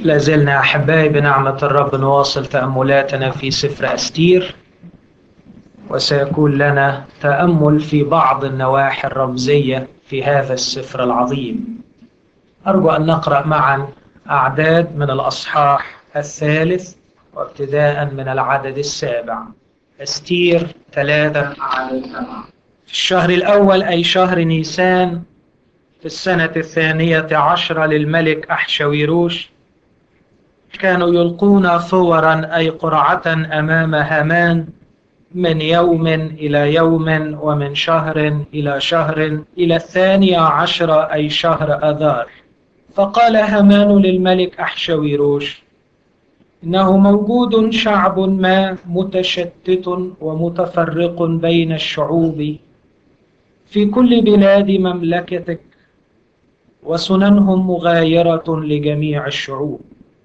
لازلنا أحبائي بنعمة الرب نواصل تأملاتنا في سفر أستير وسيكون لنا تأمل في بعض النواحي الرمزية في هذا السفر العظيم أرجو أن نقرأ معا أعداد من الأصحاح الثالث وابتداء من العدد السابع أستير ثلاثة عدد سبعة في الشهر الأول أي شهر نيسان في السنة الثانية عشرة للملك أحشويروش كانوا يلقون فورا أي قرعة أمام هامان من يوم إلى يوم ومن شهر إلى شهر إلى الثانية عشرة أي شهر أذار فقال هامان للملك أحشويروش إنه موجود شعب ما متشتت ومتفرق بين الشعوب في كل بلاد مملكتك وسننهم مغايرة لجميع الشعوب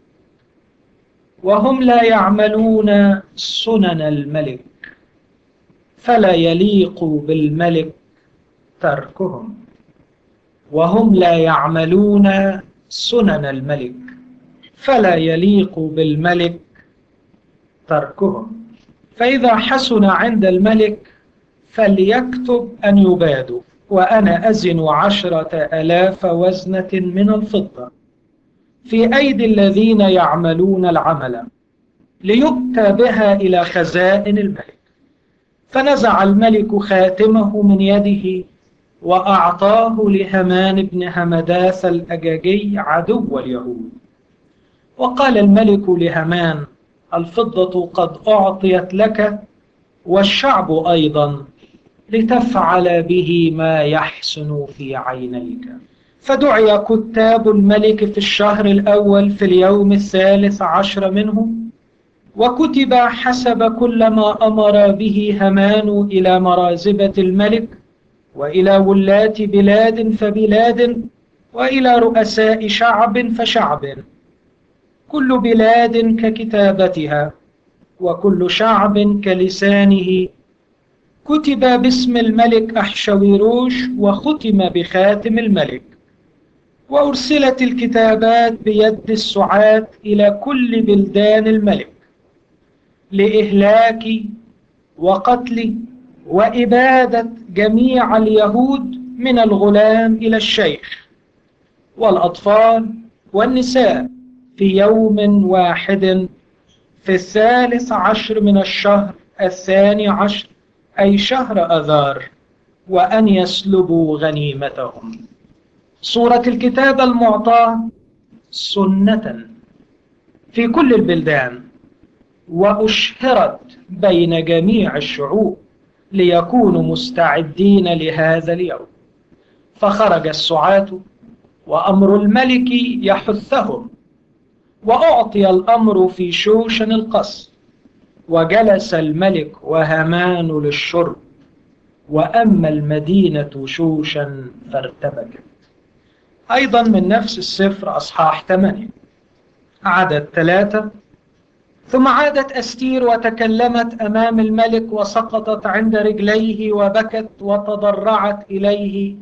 وهم لا يعملون سنن الملك فلا يليق بالملك تركهم وهم لا يعملون سنن الملك فلا يليق بالملك تركهم فإذا حسن عند الملك فليكتب أن يبادوا وأنا أزن عشرة ألاف وزنة من الفضة في أيدي الذين يعملون العمل ليؤتى بها إلى خزائن الملك فنزع الملك خاتمه من يده وأعطاه لهمان بن همداث الأجاجي عدو اليهود وقال الملك لهمان الفضة قد أعطيت لك والشعب أيضا لتفعل به ما يحسن في عينيك فدعي كتاب الملك في الشهر الأول في اليوم الثالث عشر منه وكتب حسب كل ما أمر به همان إلى مرازبة الملك وإلى ولاة بلاد فبلاد وإلى رؤساء شعب فشعب كل بلاد ككتابتها وكل شعب كلسانه كتب باسم الملك أحشويروش وختم بخاتم الملك وأرسلت الكتابات بيد السعاة إلى كل بلدان الملك لإهلاك وقتل وإبادة جميع اليهود من الغلام إلى الشيخ والأطفال والنساء في يوم واحد في الثالث عشر من الشهر الثاني عشر أي شهر أذار وأن يسلبوا غنيمتهم صورة الكتاب المعطاة سنة في كل البلدان وأشهرت بين جميع الشعوب ليكونوا مستعدين لهذا اليوم فخرج السعاة وأمر الملك يحثهم وأعطي الأمر في شوشن القصر وجلس الملك وهامان للشرب وأما المدينة شوشا فارتبكت أيضا من نفس السفر أصحاح 8 عدد ثلاثة ثم عادت أستير وتكلمت أمام الملك وسقطت عند رجليه وبكت وتضرعت إليه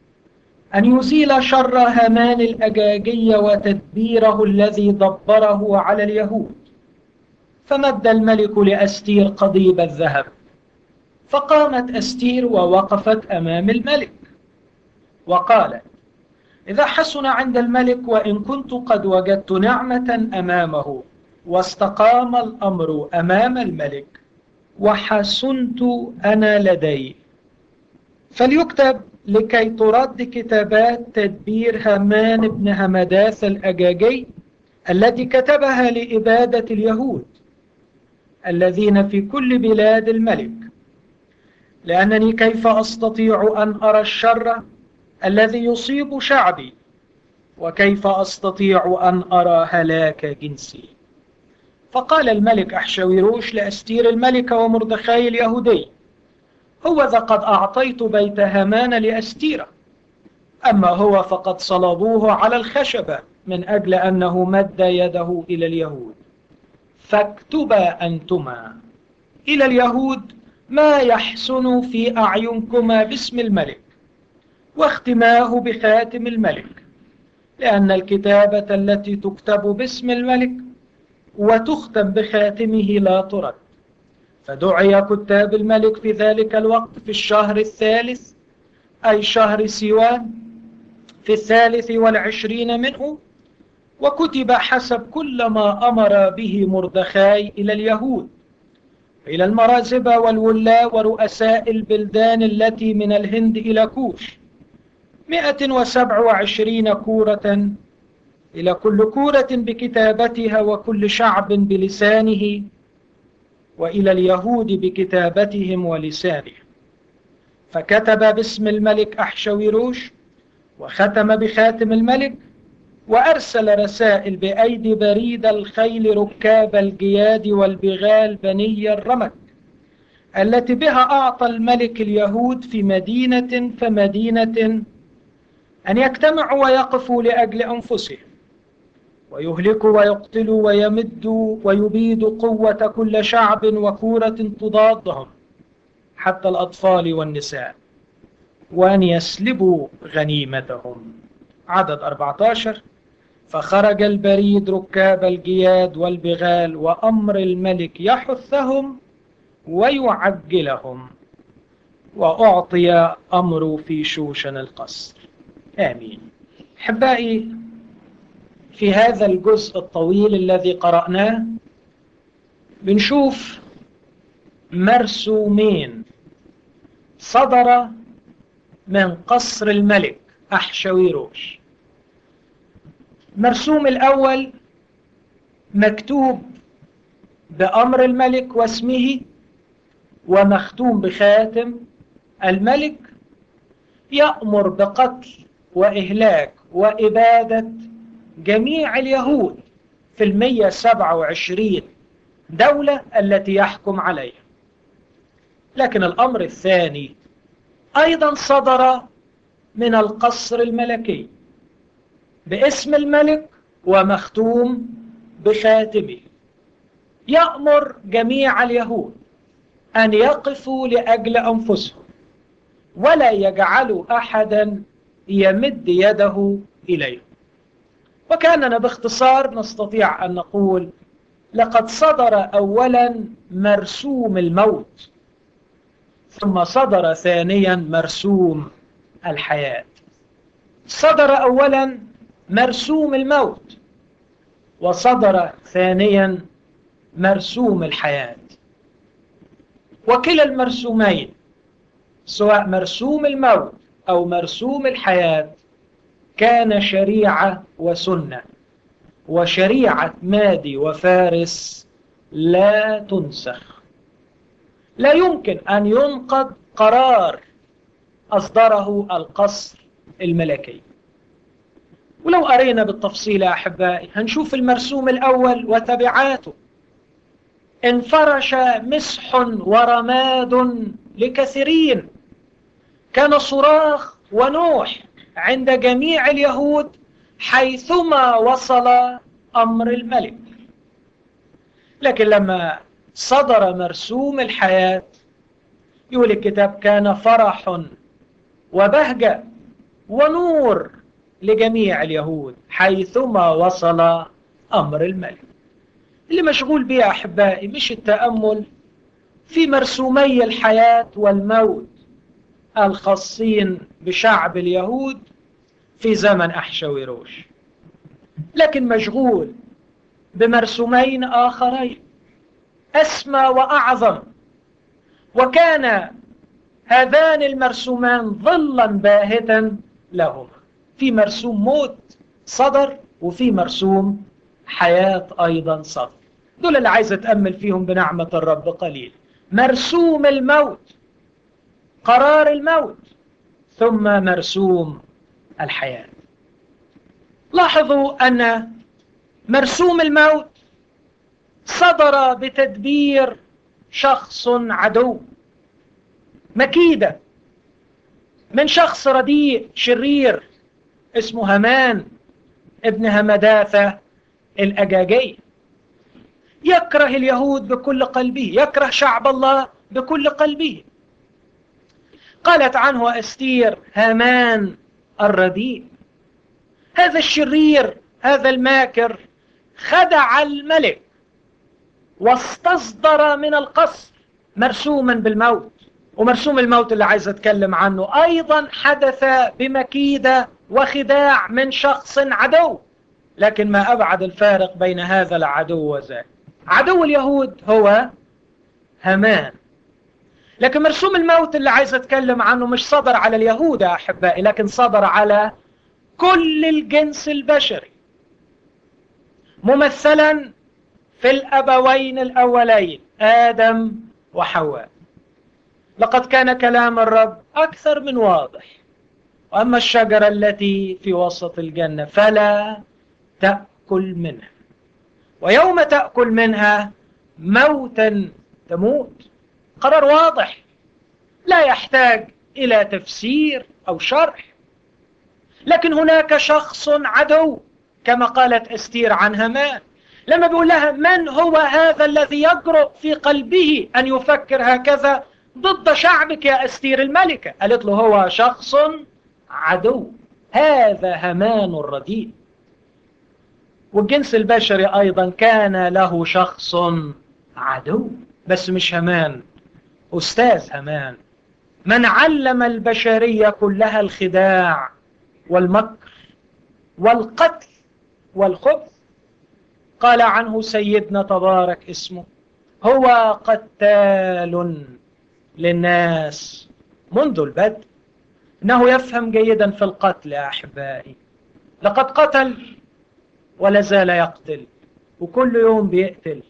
أن يزيل شر هامان الأجاجي وتدبيره الذي دبره على اليهود فمد الملك لأستير قضيب الذهب فقامت أستير ووقفت أمام الملك وقالت إذا حسن عند الملك وإن كنت قد وجدت نعمة أمامه واستقام الأمر أمام الملك وحسنت أنا لديه فليكتب لكي ترد كتابات تدبير هامان بن همداث الأجاجي التي كتبها لإبادة اليهود الذين في كل بلاد الملك لأنني كيف أستطيع أن أرى الشر الذي يصيب شعبي وكيف أستطيع أن أرى هلاك جنسي فقال الملك أحشويروش لأستير الملكة ومردخاي اليهودي هو ذا قد أعطيت بيت هامان لأستيرة أما هو فقد صلبوه على الخشبة من أجل أنه مد يده إلى اليهود فاكتبا أنتما إلى اليهود ما يحسن في أعينكما باسم الملك واختماه بخاتم الملك لأن الكتابة التي تكتب باسم الملك وتختم بخاتمه لا ترد فدعي كتاب الملك في ذلك الوقت في الشهر الثالث أي شهر سيوان في الثالث والعشرين منه وكتب حسب كل ما أمر به مردخاي إلى اليهود إلى المرازبة والولاة ورؤساء البلدان التي من الهند إلى كوش مئة وسبع وعشرين كورة إلى كل كورة بكتابتها وكل شعب بلسانه وإلى اليهود بكتابتهم ولسانهم فكتب باسم الملك أحشويروش وختم بخاتم الملك وأرسل رسائل بأيدي بريد الخيل ركاب الجياد والبغال بني الرمك التي بها أعطى الملك اليهود في مدينة فمدينة أن يجتمعوا ويقفوا لأجل أنفسهم ويهلكوا ويقتلوا ويمدوا ويبيدوا قوة كل شعب وكورة تضادهم حتى الأطفال والنساء وأن يسلبوا غنيمتهم عدد 14 فخرج البريد ركاب الجياد والبغال وأمر الملك يحثهم ويعجلهم وأعطي أمر في شوشن القصر آمين حبائي في هذا الجزء الطويل الذي قرأناه بنشوف مرسومين صدر من قصر الملك أحشويروش مرسوم الأول مكتوب بأمر الملك واسمه ومختوم بخاتم الملك يأمر بقتل وإهلاك وإبادة جميع اليهود في المية سبعة وعشرين دولة التي يحكم عليها لكن الأمر الثاني أيضا صدر من القصر الملكي باسم الملك ومختوم بخاتمه يأمر جميع اليهود أن يقفوا لأجل أنفسهم ولا يجعلوا أحدا يمد يده إليهم وكاننا باختصار نستطيع أن نقول لقد صدر أولا مرسوم الموت ثم صدر ثانيا مرسوم الحياة صدر أولا مرسوم الموت وصدر ثانيا مرسوم الحياة وكلا المرسومين سواء مرسوم الموت أو مرسوم الحياة كان شريعة وسنة وشريعة مادي وفارس لا تنسخ لا يمكن أن ينقض قرار أصدره القصر الملكي ولو قرينا بالتفصيل يا أحبائي هنشوف المرسوم الأول وتبعاته انفرش مسح ورماد لكثيرين كان صراخ ونوح عند جميع اليهود حيثما وصل أمر الملك لكن لما صدر مرسوم الحياة يقول الكتاب كان فرح وبهجة ونور لجميع اليهود حيثما وصل أمر الملك اللي مشغول بيه أحبائي مش التأمل في مرسومي الحياة والموت الخاصين بشعب اليهود في زمن أحشويروش لكن مشغول بمرسومين آخرين أسمى وأعظم وكان هذان المرسومان ظلا باهتا لهما في مرسوم موت صدر وفي مرسوم حياة أيضا صدر دول اللي عايز أتأمل فيهم بنعمة الرب قليل مرسوم الموت قرار الموت ثم مرسوم الحياة لاحظوا أن مرسوم الموت صدر بتدبير شخص عدو مكيدة من شخص رديء شرير اسمه همان ابن همداثة الأجاجي يكره اليهود بكل قلبه يكره شعب الله بكل قلبه قالت عنه أستير هامان الرديء هذا الشرير هذا الماكر خدع الملك واستصدر من القصر مرسوما بالموت ومرسوم الموت اللي عايز اتكلم عنه ايضا حدث بمكيدة وخداع من شخص عدو لكن ما ابعد الفارق بين هذا العدو وذاك عدو اليهود هو همان لكن مرسوم الموت اللي عايز اتكلم عنه مش صدر على اليهود يا احبائي لكن صدر على كل الجنس البشري ممثلا في الابوين الاولين ادم وحواء لقد كان كلام الرب اكثر من واضح واما الشجره التي في وسط الجنه فلا تاكل منها ويوم تاكل منها موتا تموت قرار واضح لا يحتاج الى تفسير او شرح لكن هناك شخص عدو كما قالت استير عن همان لما بيقول لها من هو هذا الذي يجرؤ في قلبه أن يفكر هكذا ضد شعبك يا أستير الملكة قالت له هو شخص عدو هذا همان الرديء والجنس البشري أيضا كان له شخص عدو بس مش همان أستاذ همان من علم البشرية كلها الخداع والمكر والقتل والخبث قال عنه سيدنا تبارك اسمه هو قتال للناس منذ البدء انه يفهم جيدا في القتل يا احبائي لقد قتل ولا زال يقتل وكل يوم بيقتل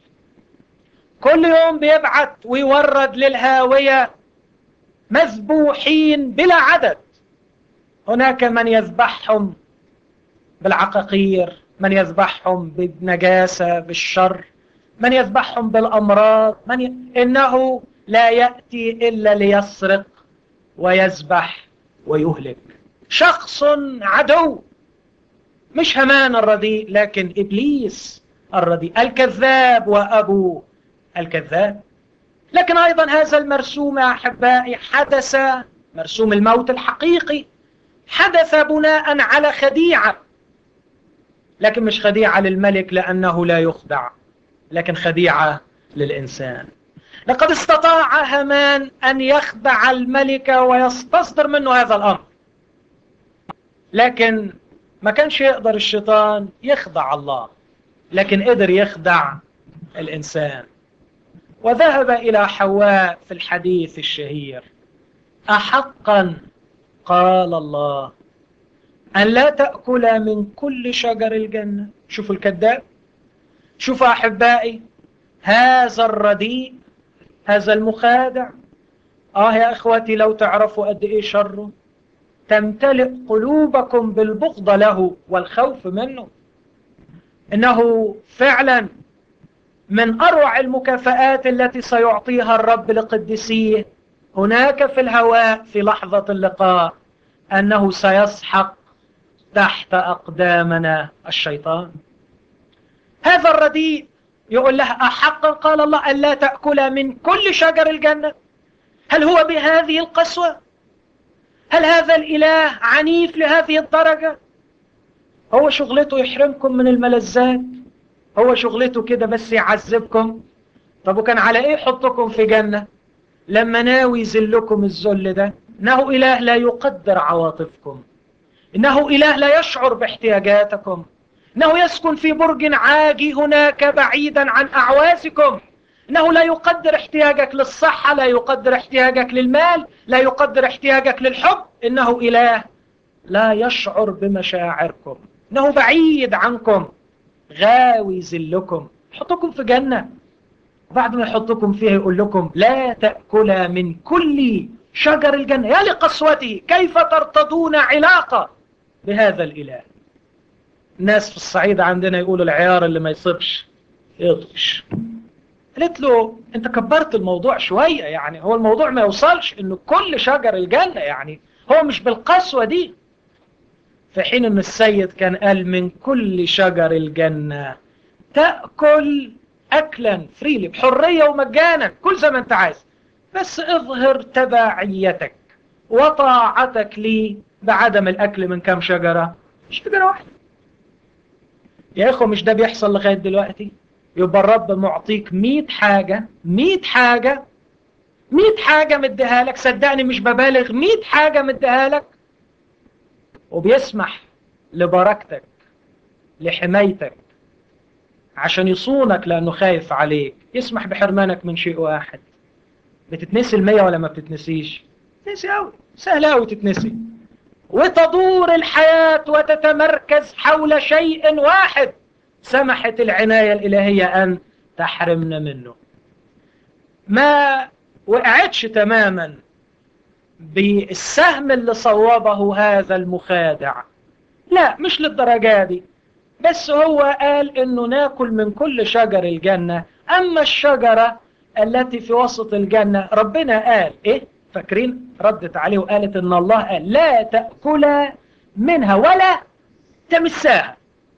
كل يوم بيبعت ويورد للهاويه مذبوحين بلا عدد هناك من يذبحهم بالعقاقير من يذبحهم بالنجاسة بالشر من يذبحهم بالأمراض من ي... إنه لا يأتي إلا ليسرق ويذبح ويهلك شخص عدو مش همان الرديء لكن إبليس الرديء الكذاب وأبو الكذاب لكن أيضا هذا المرسوم يا أحبائي حدث مرسوم الموت الحقيقي حدث بناء على خديعة لكن مش خديعة للملك لأنه لا يخدع لكن خديعة للإنسان لقد استطاع همان أن يخدع الملك ويستصدر منه هذا الأمر لكن ما كانش يقدر الشيطان يخدع الله لكن قدر يخدع الإنسان وذهب إلى حواء في الحديث الشهير أحقا قال الله أن لا تأكل من كل شجر الجنة شوفوا الكذاب شوفوا أحبائي هذا الرديء هذا المخادع آه يا إخوتي لو تعرفوا قد إيه شره تمتلئ قلوبكم بالبغض له والخوف منه إنه فعلا من أروع المكافآت التي سيعطيها الرب لقدسيه هناك في الهواء في لحظة اللقاء أنه سيسحق تحت أقدامنا الشيطان هذا الرديء يقول لها أحقا قال الله أن لا تأكل من كل شجر الجنة هل هو بهذه القسوة هل هذا الإله عنيف لهذه الدرجة هو شغلته يحرمكم من الملذات هو شغلته كده بس يعذبكم طب وكان على ايه يحطكم في جنة لما ناوي يذلكم الذل ده انه اله لا يقدر عواطفكم انه اله لا يشعر باحتياجاتكم انه يسكن في برج عاجي هناك بعيدا عن اعوازكم انه لا يقدر احتياجك للصحة لا يقدر احتياجك للمال لا يقدر احتياجك للحب انه اله لا يشعر بمشاعركم انه بعيد عنكم غاوي ذلكم يحطكم في جنة بعد ما يحطكم فيها يقول لكم لا تأكل من كل شجر الجنة يا لقسوته كيف ترتضون علاقة بهذا الإله الناس في الصعيد عندنا يقولوا العيار اللي ما يصبش يطفش قلت له انت كبرت الموضوع شوية يعني هو الموضوع ما يوصلش انه كل شجر الجنة يعني هو مش بالقسوة دي في حين ان السيد كان قال من كل شجر الجنة تأكل أكلا فريلي بحرية ومجانا كل زي ما انت عايز بس اظهر تبعيتك وطاعتك لي بعدم الأكل من كم شجرة شجرة واحدة يا اخوة مش ده بيحصل لغاية دلوقتي يبقى الرب معطيك مئة حاجة مئة حاجة مئة حاجة مديها لك صدقني مش ببالغ مئة حاجة مديها لك وبيسمح لبركتك لحمايتك عشان يصونك لأنه خايف عليك يسمح بحرمانك من شيء واحد بتتنسي المية ولا ما بتتنسيش تنسي أوي سهلة أوي تتنسي وتدور الحياة وتتمركز حول شيء واحد سمحت العناية الإلهية أن تحرمنا منه ما وقعتش تماما بالسهم اللي صوبه هذا المخادع لا مش للدرجة دي بس هو قال انه ناكل من كل شجر الجنة اما الشجرة التي في وسط الجنة ربنا قال ايه فاكرين ردت عليه وقالت ان الله قال لا تأكل منها ولا تمساها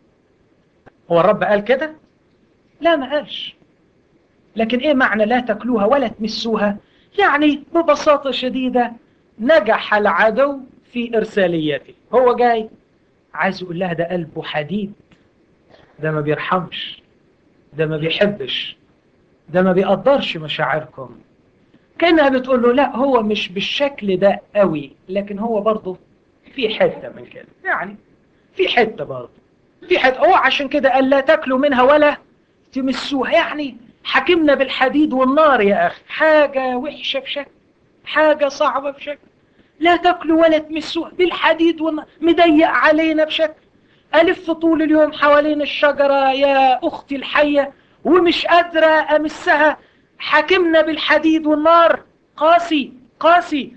هو الرب قال كده لا ما قالش لكن ايه معنى لا تاكلوها ولا تمسوها يعني ببساطة شديدة نجح العدو في إرساليته هو جاي عايز يقول لها ده قلبه حديد ده ما بيرحمش ده ما بيحبش ده ما بيقدرش مشاعركم كأنها بتقول له لا هو مش بالشكل ده قوي لكن هو برضه في حتة من كده يعني في حتة برضه في حتة هو عشان كده قال لا تاكلوا منها ولا تمسوها يعني حكمنا بالحديد والنار يا أخي حاجة وحشة بشكل حاجة صعبة بشكل لا تاكلوا ولا تمسوها بالحديد والنار مضيق علينا بشكل ألف طول اليوم حوالين الشجرة يا أختي الحية ومش قادرة أمسها حكمنا بالحديد والنار قاسي قاسي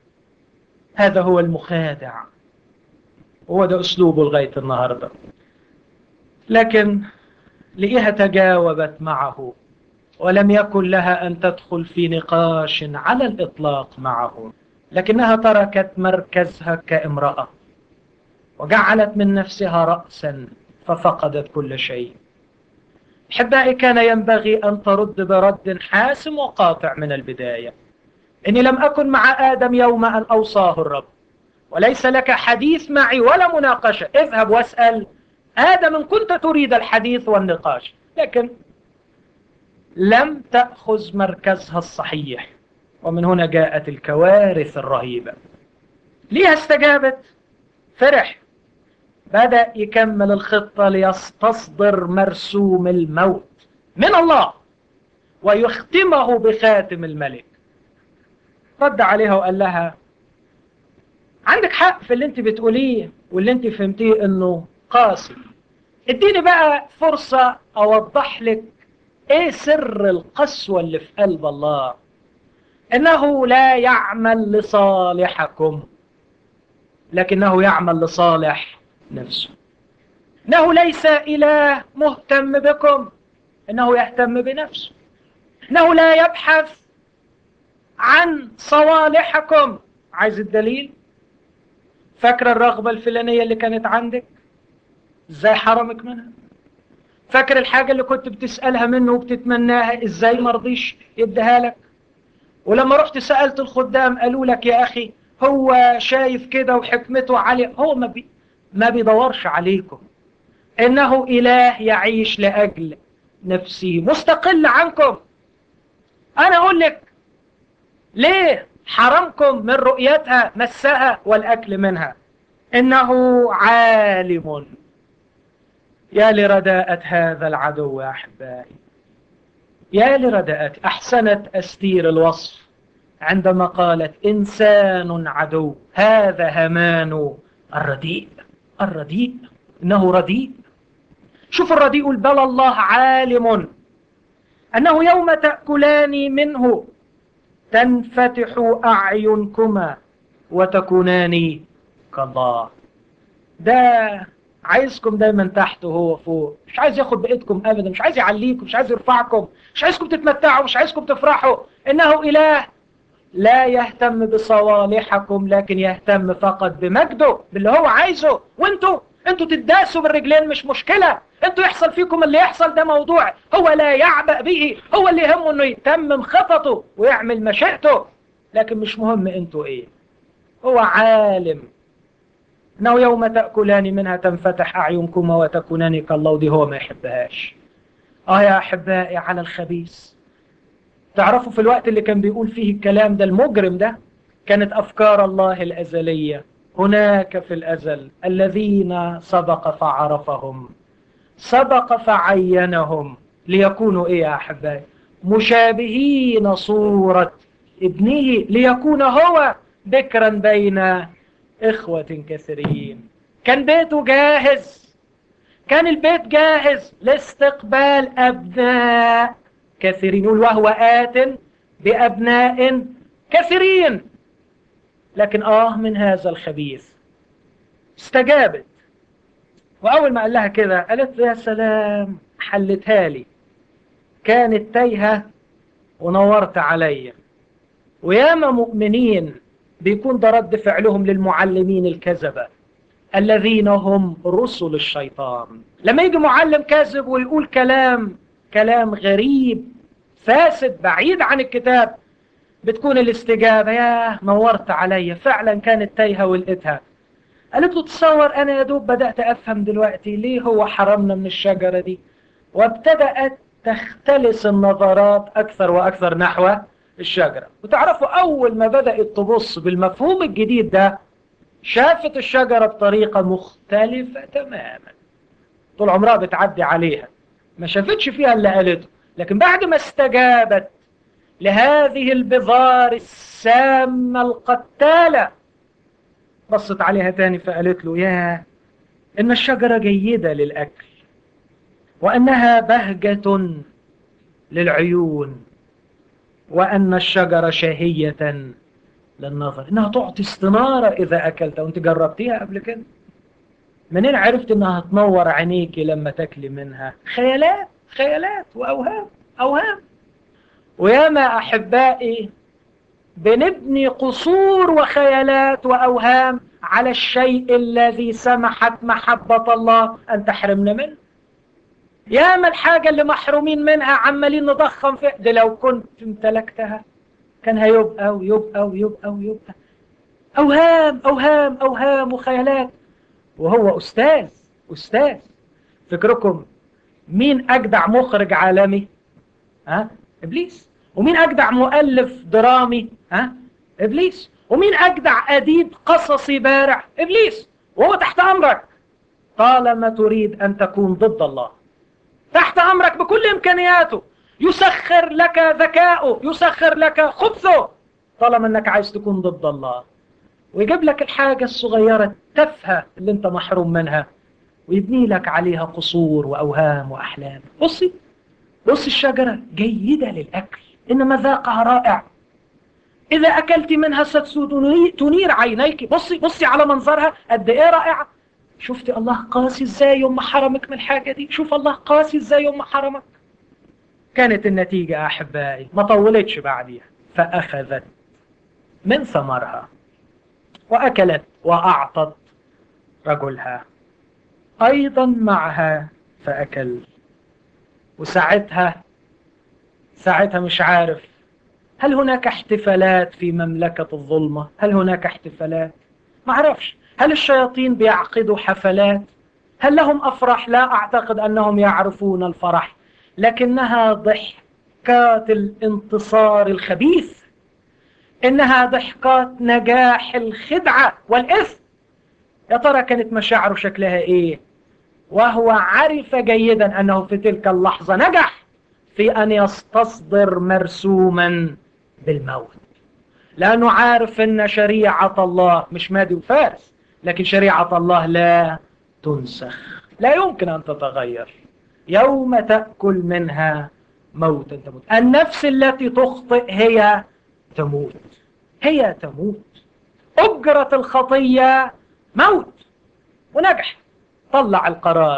هذا هو المخادع هو ده أسلوبه لغاية النهاردة لكن لقيها تجاوبت معه ولم يكن لها أن تدخل في نقاش على الإطلاق معه لكنها تركت مركزها كامرأة وجعلت من نفسها رأسا ففقدت كل شيء أحبائي كان ينبغي أن ترد برد حاسم وقاطع من البداية إني لم أكن مع آدم يوم أن أوصاه الرب وليس لك حديث معي ولا مناقشة اذهب واسأل آدم إن كنت تريد الحديث والنقاش لكن لم تأخذ مركزها الصحيح ومن هنا جاءت الكوارث الرهيبة ليها استجابت فرح بدأ يكمل الخطة ليستصدر مرسوم الموت من الله ويختمه بخاتم الملك رد عليها وقال لها عندك حق في اللي انت بتقوليه واللي انت فهمتيه انه قاسي اديني بقى فرصة اوضح لك ايه سر القسوة اللي في قلب الله انه لا يعمل لصالحكم لكنه يعمل لصالح نفسه انه ليس اله مهتم بكم انه يهتم بنفسه انه لا يبحث عن صوالحكم عايز الدليل فاكره الرغبه الفلانيه اللي كانت عندك ازاي حرمك منها فاكر الحاجه اللي كنت بتسالها منه وبتتمناها ازاي ما رضيش يديها لك ولما رحت سالت الخدام قالوا لك يا اخي هو شايف كده وحكمته عاليه هو ما بي ما بيدورش عليكم انه اله يعيش لاجل نفسه مستقل عنكم انا اقول لك ليه حرمكم من رؤيتها مسها والاكل منها انه عالم يا لرداءة هذا العدو يا احبائي يا لرداءة احسنت استير الوصف عندما قالت انسان عدو هذا همان الرديء الرديء انه رديء شوف الرديء يقول بل الله عالم انه يوم تاكلان منه تنفتح اعينكما وتكونان كالله ده عايزكم دايما تحت وهو فوق مش عايز ياخد بايدكم ابدا مش عايز يعليكم مش عايز يرفعكم مش عايزكم تتمتعوا مش عايزكم تفرحوا انه اله لا يهتم بصوالحكم لكن يهتم فقط بمجده باللي هو عايزه وانتوا انتوا تداسوا بالرجلين مش مشكلة انتوا يحصل فيكم اللي يحصل ده موضوع هو لا يعبأ به هو اللي يهمه انه يتمم خططه ويعمل مشيئته لكن مش مهم انتوا ايه هو عالم انه يوم تاكلان منها تنفتح اعينكما وتكونان كالله ودي هو ما يحبهاش اه يا احبائي على الخبيث تعرفوا في الوقت اللي كان بيقول فيه الكلام ده المجرم ده كانت افكار الله الازليه هناك في الازل الذين سبق فعرفهم سبق فعينهم ليكونوا ايه يا احبائي مشابهين صوره ابنه ليكون هو بكرا بين إخوة كثيرين كان بيته جاهز كان البيت جاهز لاستقبال أبناء كثيرين وهو آت بأبناء كثيرين لكن آه من هذا الخبيث استجابت وأول ما قال لها كده قالت يا سلام حلتها لي كانت تايهة ونورت عليا وياما مؤمنين بيكون ده رد فعلهم للمعلمين الكذبة الذين هم رسل الشيطان لما يجي معلم كاذب ويقول كلام كلام غريب فاسد بعيد عن الكتاب بتكون الاستجابة يا نورت عليا فعلا كانت تايهة ولقيتها قالت له تصور أنا يا دوب بدأت أفهم دلوقتي ليه هو حرمنا من الشجرة دي وابتدأت تختلس النظرات أكثر وأكثر نحو الشجرة وتعرفوا أول ما بدأت تبص بالمفهوم الجديد ده شافت الشجرة بطريقة مختلفة تماما طول عمرها بتعدي عليها ما شافتش فيها اللي قالته لكن بعد ما استجابت لهذه البذار السامة القتالة بصت عليها تاني فقالت له يا إن الشجرة جيدة للأكل وأنها بهجة للعيون وأن الشجرة شهية للنظر إنها تعطي استنارة إذا أكلتها وأنت جربتيها قبل كده منين عرفت إنها تنور عينيكي لما تاكلي منها خيالات خيالات وأوهام أوهام وياما أحبائي بنبني قصور وخيالات وأوهام على الشيء الذي سمحت محبة الله أن تحرمنا منه ياما الحاجة اللي محرومين منها عمالين نضخم فيها ده لو كنت امتلكتها كان هيبقى ويبقى ويبقى ويبقى أوهام أوهام أوهام وخيالات وهو أستاذ أستاذ فكركم مين أجدع مخرج عالمي ها إبليس ومين أجدع مؤلف درامي ها إبليس ومين أجدع أديب قصصي بارع إبليس وهو تحت أمرك طالما تريد أن تكون ضد الله تحت أمرك بكل إمكانياته يسخر لك ذكاؤه يسخر لك خبثه طالما أنك عايز تكون ضد الله ويجيب لك الحاجة الصغيرة التافهة اللي انت محروم منها ويبني لك عليها قصور وأوهام وأحلام بصي بصي الشجرة جيدة للأكل إن مذاقها رائع إذا أكلت منها ستنير عينيك بصي بصي على منظرها قد إيه رائعة شفت الله قاسي ازاي يوم ما حرمك من الحاجة دي شوف الله قاسي ازاي يوم ما حرمك كانت النتيجة أحبائي ما طولتش بعديها فأخذت من ثمرها وأكلت وأعطت رجلها أيضا معها فأكل وساعتها ساعتها مش عارف هل هناك احتفالات في مملكة الظلمة هل هناك احتفالات ما عرفش هل الشياطين بيعقدوا حفلات هل لهم أفراح لا أعتقد أنهم يعرفون الفرح لكنها ضحكات الانتصار الخبيث إنها ضحكات نجاح الخدعة والإثم يا ترى كانت مشاعره شكلها إيه وهو عرف جيدا أنه في تلك اللحظة نجح في أن يستصدر مرسوما بالموت لأنه عارف أن شريعة الله مش مادي وفارس لكن شريعة الله لا تنسخ لا يمكن أن تتغير يوم تأكل منها موتا تموت النفس التي تخطئ هي تموت هي تموت أجرة الخطية موت ونجح طلع القرار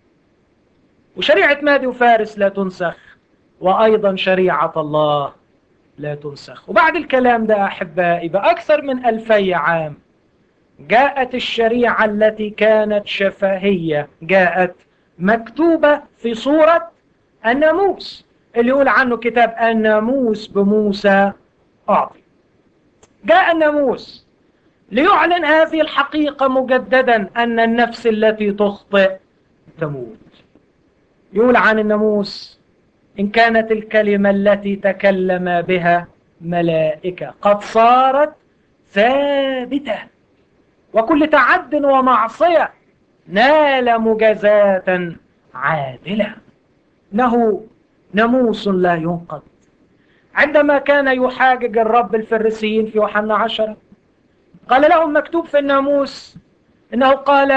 وشريعة مادي وفارس لا تنسخ وأيضا شريعة الله لا تنسخ وبعد الكلام ده أحبائي بأكثر من ألفي عام جاءت الشريعة التي كانت شفهية جاءت مكتوبة في صورة الناموس اللي يقول عنه كتاب الناموس بموسى أعطي جاء الناموس ليعلن هذه الحقيقة مجددا أن النفس التي تخطئ تموت يقول عن الناموس إن كانت الكلمة التي تكلم بها ملائكة قد صارت ثابتة وكل تعد ومعصية نال مجازاة عادلة إنه ناموس لا ينقض عندما كان يحاجج الرب الفريسيين في يوحنا عشرة قال لهم مكتوب في الناموس إنه قال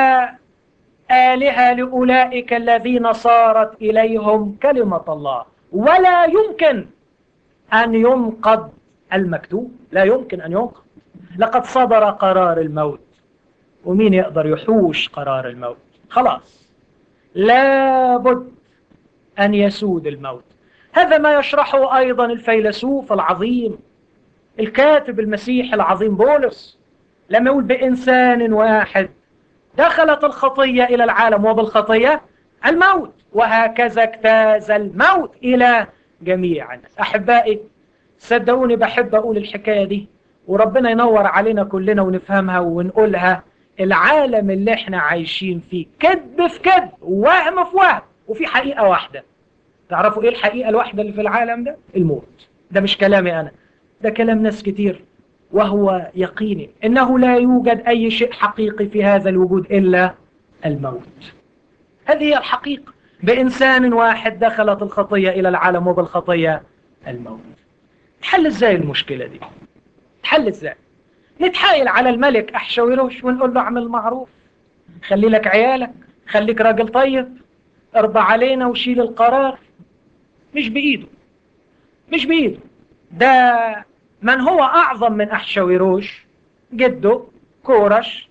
آلهة لأولئك الذين صارت إليهم كلمة الله ولا يمكن أن ينقض المكتوب لا يمكن أن ينقض لقد صدر قرار الموت ومين يقدر يحوش قرار الموت خلاص لابد أن يسود الموت هذا ما يشرحه أيضا الفيلسوف العظيم الكاتب المسيح العظيم بولس لما يقول بإنسان واحد دخلت الخطية إلى العالم وبالخطية الموت وهكذا اجتاز الموت إلى جميع الناس أحبائي صدقوني بحب أقول الحكاية دي وربنا ينور علينا كلنا ونفهمها ونقولها العالم اللي احنا عايشين فيه كذب في كذب وهم في وهم وفي حقيقة واحدة تعرفوا ايه الحقيقة الواحدة اللي في العالم ده الموت ده مش كلامي انا ده كلام ناس كتير وهو يقيني انه لا يوجد اي شيء حقيقي في هذا الوجود الا الموت هذه هي الحقيقة بإنسان واحد دخلت الخطية إلى العالم وبالخطية الموت تحل ازاي المشكلة دي تحل ازاي نتحايل على الملك أحشويروش ونقول له اعمل معروف خلي لك عيالك خليك راجل طيب ارضى علينا وشيل القرار مش بإيده مش بإيده ده من هو أعظم من أحشويروش جده كورش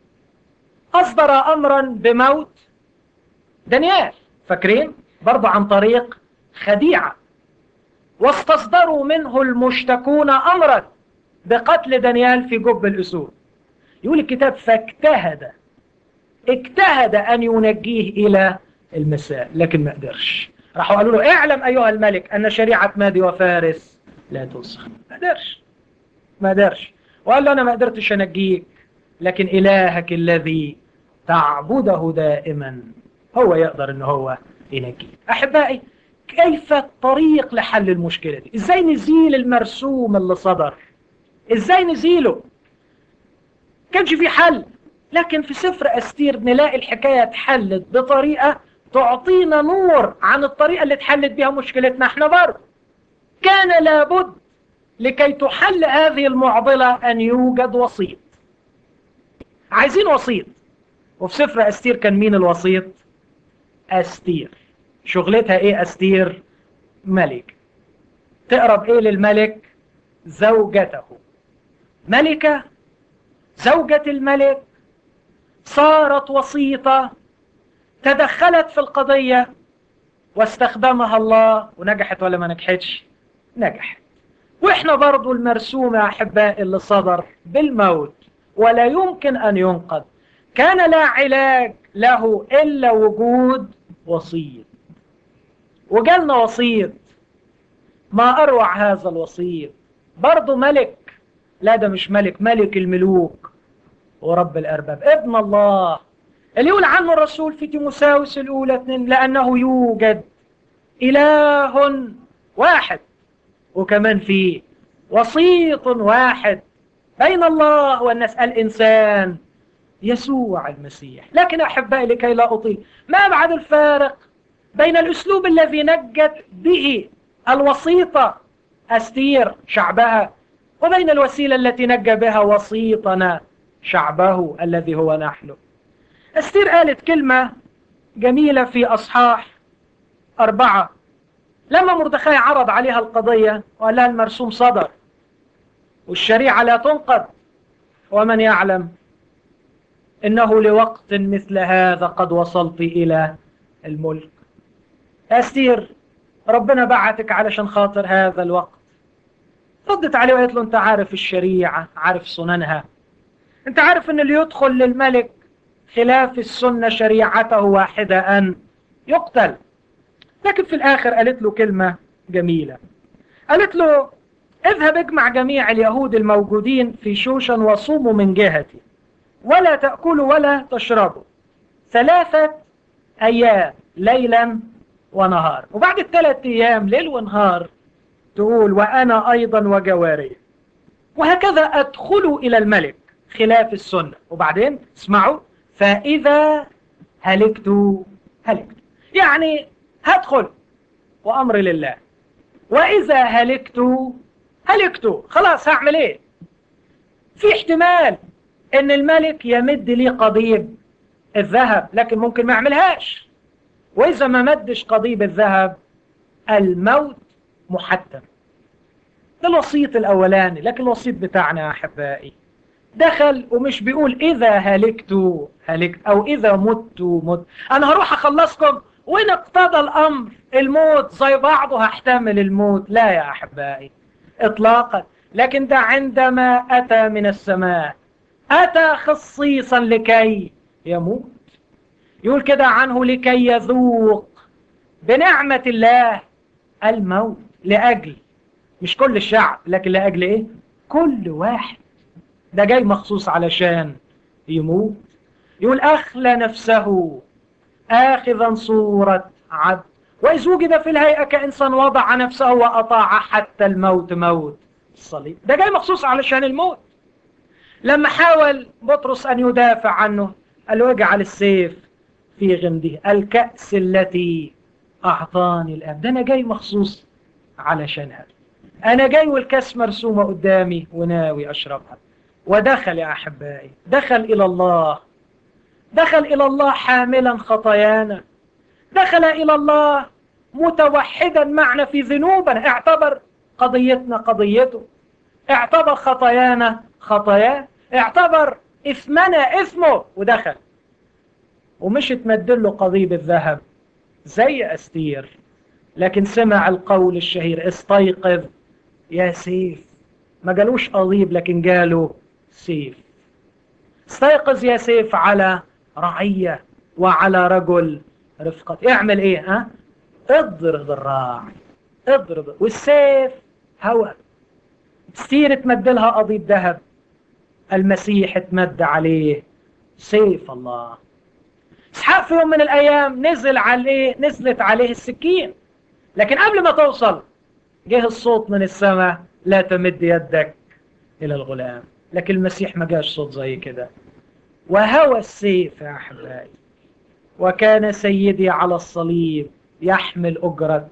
أصدر أمرا بموت دانيال فاكرين برضه عن طريق خديعة واستصدروا منه المشتكون أمرا بقتل دانيال في جب الأسود يقول الكتاب فاجتهد اجتهد أن ينجيه إلى المساء لكن ما قدرش راحوا قالوا له اعلم أيها الملك أن شريعة مادي وفارس لا تنسخ ما قدرش ما قدرش وقال له أنا ما قدرتش أنجيك لكن إلهك الذي تعبده دائما هو يقدر ان هو ينجيه احبائي كيف الطريق لحل المشكلة دي ازاي نزيل المرسوم اللي صدر ازاي نزيله كانش في حل لكن في سفر استير نلاقي الحكاية اتحلت بطريقة تعطينا نور عن الطريقة اللي اتحلت بها مشكلتنا احنا برضه كان لابد لكي تحل هذه المعضلة ان يوجد وسيط عايزين وسيط وفي سفر استير كان مين الوسيط أستير شغلتها إيه أستير ملك تقرب إيه للملك زوجته ملكة زوجة الملك صارت وسيطة تدخلت في القضية واستخدمها الله ونجحت ولا ما نجحتش نجحت واحنا برضو المرسوم يا احبائي اللي صدر بالموت ولا يمكن ان ينقذ كان لا علاج له إلا وجود وسيط وجالنا وسيط ما أروع هذا الوسيط برضه ملك لا ده مش ملك ملك الملوك ورب الأرباب ابن الله اللي يقول عنه الرسول في تيموساوس الأولى اثنين لأنه يوجد إله واحد وكمان في وسيط واحد بين الله والناس الإنسان يسوع المسيح لكن أحبائي لكي لا أطيل ما بعد الفارق بين الأسلوب الذي نجت به الوسيطة أستير شعبها وبين الوسيلة التي نجى بها وسيطنا شعبه الذي هو نحن أستير قالت كلمة جميلة في أصحاح أربعة لما مردخاي عرض عليها القضية وقال لها المرسوم صدر والشريعة لا تنقض ومن يعلم إنه لوقت مثل هذا قد وصلت إلى الملك أستير ربنا بعتك علشان خاطر هذا الوقت ردت عليه وقالت له أنت عارف الشريعة عارف سننها أنت عارف أن اللي يدخل للملك خلاف السنة شريعته واحدة أن يقتل لكن في الآخر قالت له كلمة جميلة قالت له اذهب اجمع جميع اليهود الموجودين في شوشن وصوموا من جهتي ولا تأكلوا ولا تشربوا ثلاثة أيام ليلا ونهار وبعد الثلاث أيام ليل ونهار تقول وأنا أيضا وجواري وهكذا أدخلوا إلى الملك خلاف السنة وبعدين اسمعوا فإذا هلكت هلكت يعني هدخل وأمر لله وإذا هلكت هلكت خلاص هعمل إيه في احتمال ان الملك يمد لي قضيب الذهب لكن ممكن ما يعملهاش واذا ما مدش قضيب الذهب الموت محتم ده الوسيط الاولاني لكن الوسيط بتاعنا يا احبائي دخل ومش بيقول اذا هلكت هلكت او اذا مت مت انا هروح اخلصكم وان اقتضى الامر الموت زي بعضه هحتمل الموت لا يا احبائي اطلاقا لكن ده عندما اتى من السماء أتى خصيصا لكي يموت يقول كده عنه لكي يذوق بنعمة الله الموت لأجل مش كل الشعب لكن لأجل إيه كل واحد ده جاي مخصوص علشان يموت يقول أخلى نفسه آخذا صورة عبد وإذ وجد في الهيئة كإنسان وضع نفسه وأطاع حتى الموت موت الصليب ده جاي مخصوص علشان الموت لما حاول بطرس أن يدافع عنه قال له اجعل السيف في غمده الكأس التي أعطاني الآب ده أنا جاي مخصوص علشان هذا أنا جاي والكأس مرسومة قدامي وناوي أشربها ودخل يا أحبائي دخل إلى الله دخل إلى الله حاملا خطايانا دخل إلى الله متوحدا معنا في ذنوبنا اعتبر قضيتنا قضيته اعتبر خطايانا خطاياه اعتبر إثمنا إثمه ودخل ومش تمدل له قضيب الذهب زي أستير لكن سمع القول الشهير استيقظ يا سيف ما قالوش قضيب لكن قالوا سيف استيقظ يا سيف على رعية وعلى رجل رفقة اعمل ايه ها اضرب الراعي اضرب والسيف هوى ستير تمدلها قضيب ذهب المسيح اتمد عليه سيف الله اسحاق في يوم من الايام نزل عليه نزلت عليه السكين لكن قبل ما توصل جه الصوت من السماء لا تمد يدك الى الغلام لكن المسيح ما جاش صوت زي كده وهوى السيف يا احبائي وكان سيدي على الصليب يحمل اجره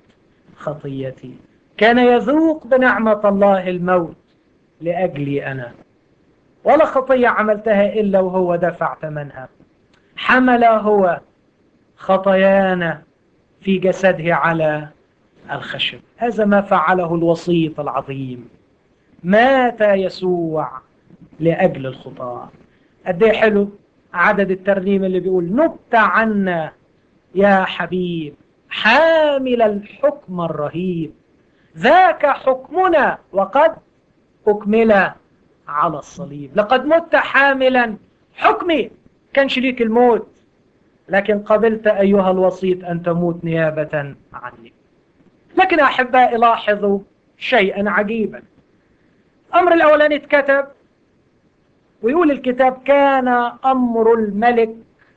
خطيتي كان يذوق بنعمه الله الموت لاجلي انا ولا خطية عملتها إلا وهو دفع ثمنها حمل هو خطايانا في جسده على الخشب هذا ما فعله الوسيط العظيم مات يسوع لأجل الخطاة قد ايه حلو عدد الترنيم اللي بيقول نبت عنا يا حبيب حامل الحكم الرهيب ذاك حكمنا وقد أكمل على الصليب لقد مت حاملا حكمي كان شريك الموت لكن قبلت أيها الوسيط أن تموت نيابة عني لكن أحبائي لاحظوا شيئا عجيبا أمر الأولاني اتكتب ويقول الكتاب كان أمر الملك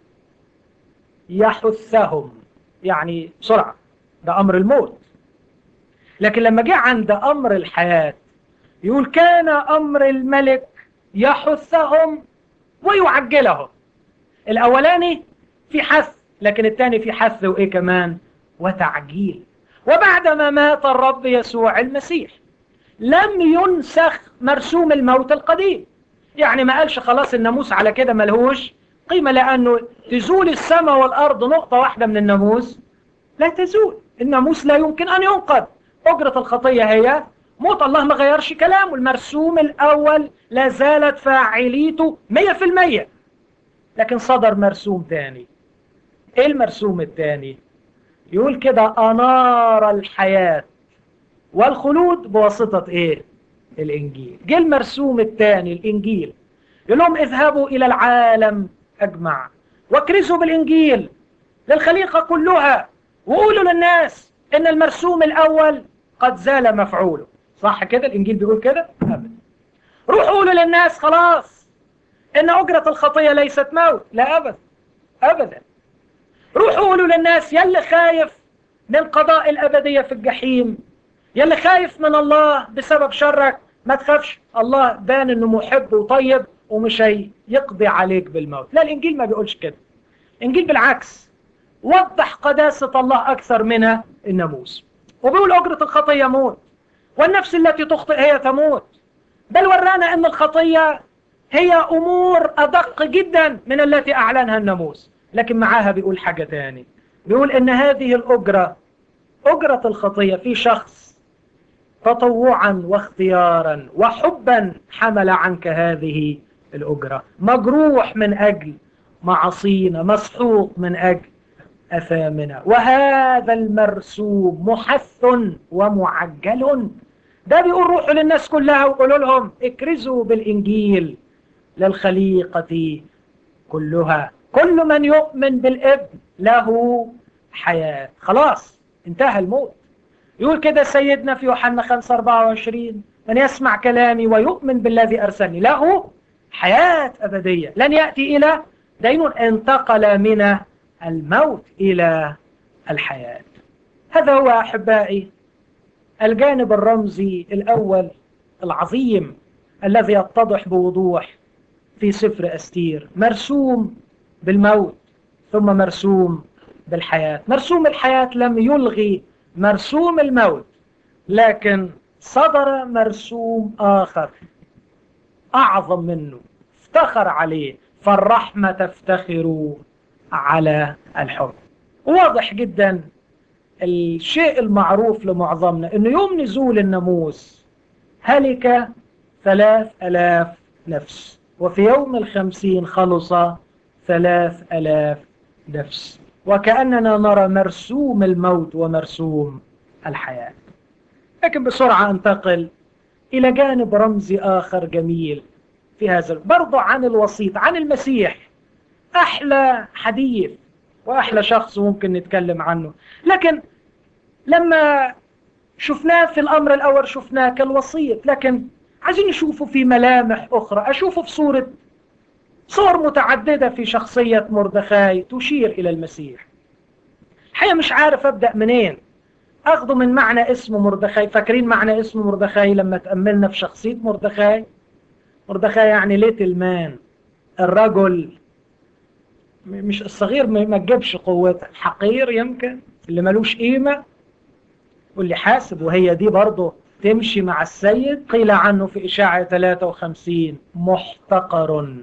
يحثهم يعني بسرعة ده أمر الموت لكن لما جه عند أمر الحياة يقول كان أمر الملك يحثهم ويعجلهم الأولاني في حث لكن الثاني في حث وإيه كمان وتعجيل وبعدما مات الرب يسوع المسيح لم ينسخ مرسوم الموت القديم يعني ما قالش خلاص الناموس على كده ملهوش قيمة لأنه تزول السماء والأرض نقطة واحدة من الناموس لا تزول الناموس لا يمكن أن ينقذ أجرة الخطية هي موت الله ما غيرش كلامه المرسوم الأول لا زالت فاعليته مية في المية لكن صدر مرسوم تاني ايه المرسوم التاني يقول كده أنار الحياة والخلود بواسطة ايه الإنجيل جه المرسوم التاني الإنجيل يقول لهم اذهبوا إلى العالم أجمع واكرزوا بالإنجيل للخليقة كلها وقولوا للناس إن المرسوم الأول قد زال مفعوله صح كده الإنجيل بيقول كده أبدا روحوا قولوا للناس خلاص إن أجرة الخطية ليست موت لا أبدا أبدا روحوا قولوا للناس يلي خايف من قضاء الأبدية في الجحيم يلي خايف من الله بسبب شرك ما تخافش الله بان انه محب وطيب ومش هيقضي عليك بالموت لا الانجيل ما بيقولش كده الانجيل بالعكس وضح قداسة الله اكثر من الناموس وبيقول اجرة الخطية موت والنفس التي تخطئ هي تموت بل ورانا ان الخطية هي امور ادق جدا من التي اعلنها الناموس لكن معاها بيقول حاجة تاني بيقول ان هذه الاجرة اجرة الخطية في شخص تطوعا واختيارا وحبا حمل عنك هذه الأجرة مجروح من أجل معصينا مسحوق من أجل أثامنا وهذا المرسوم محث ومعجل ده بيقول روحوا للناس كلها وقولوا لهم اكرزوا بالإنجيل للخليقة كلها كل من يؤمن بالابن له حياة خلاص انتهى الموت يقول كده سيدنا في يوحنا 5 24 من يسمع كلامي ويؤمن بالذي أرسلني له حياة أبدية لن يأتي إلى دين انتقل من الموت إلى الحياة هذا هو أحبائي الجانب الرمزي الأول العظيم الذي يتضح بوضوح في سفر أستير مرسوم بالموت ثم مرسوم بالحياة مرسوم الحياة لم يلغي مرسوم الموت لكن صدر مرسوم آخر أعظم منه افتخر عليه فالرحمة تفتخر على الحب واضح جدا الشيء المعروف لمعظمنا انه يوم نزول الناموس هلك ثلاث ألاف نفس وفي يوم الخمسين خلص ثلاث ألاف نفس وكأننا نرى مرسوم الموت ومرسوم الحياة لكن بسرعة انتقل إلى جانب رمزي آخر جميل في هذا برضو عن الوسيط عن المسيح أحلى حديث وأحلى شخص ممكن نتكلم عنه لكن لما شفناه في الأمر الأول شفناه كالوسيط لكن عايزين نشوفه في ملامح أخرى أشوفه في صورة صور متعددة في شخصية مردخاي تشير إلى المسيح الحقيقة مش عارف أبدأ منين أخذه من معنى اسم مردخاي فاكرين معنى اسم مردخاي لما تأملنا في شخصية مردخاي مردخاي يعني ليتل مان الرجل مش الصغير ما تجيبش قوته الحقير يمكن اللي ملوش قيمة واللي حاسب وهي دي برضه تمشي مع السيد قيل عنه في إشاعة 53 محتقر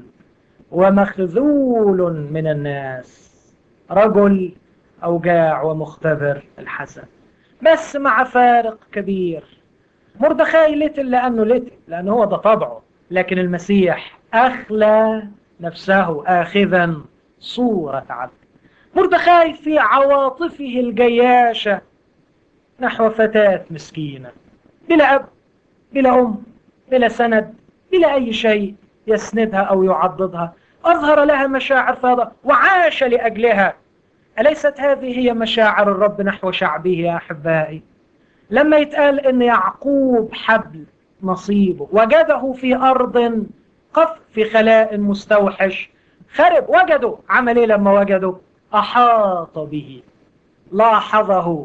ومخذول من الناس رجل أوجاع ومختبر الحسن بس مع فارق كبير مردخاي لتل لأنه لتل لأنه هو ده طبعه لكن المسيح أخلى نفسه آخذا صورة عبد مردخاي في عواطفه الجياشة نحو فتاة مسكينة بلا أب بلا أم بلا سند بلا أي شيء يسندها أو يعضدها أظهر لها مشاعر فاضة وعاش لأجلها أليست هذه هي مشاعر الرب نحو شعبه يا أحبائي لما يتقال أن يعقوب حبل نصيبه وجده في أرض قف في خلاء مستوحش خرب وجده عمل إيه لما وجده أحاط به لاحظه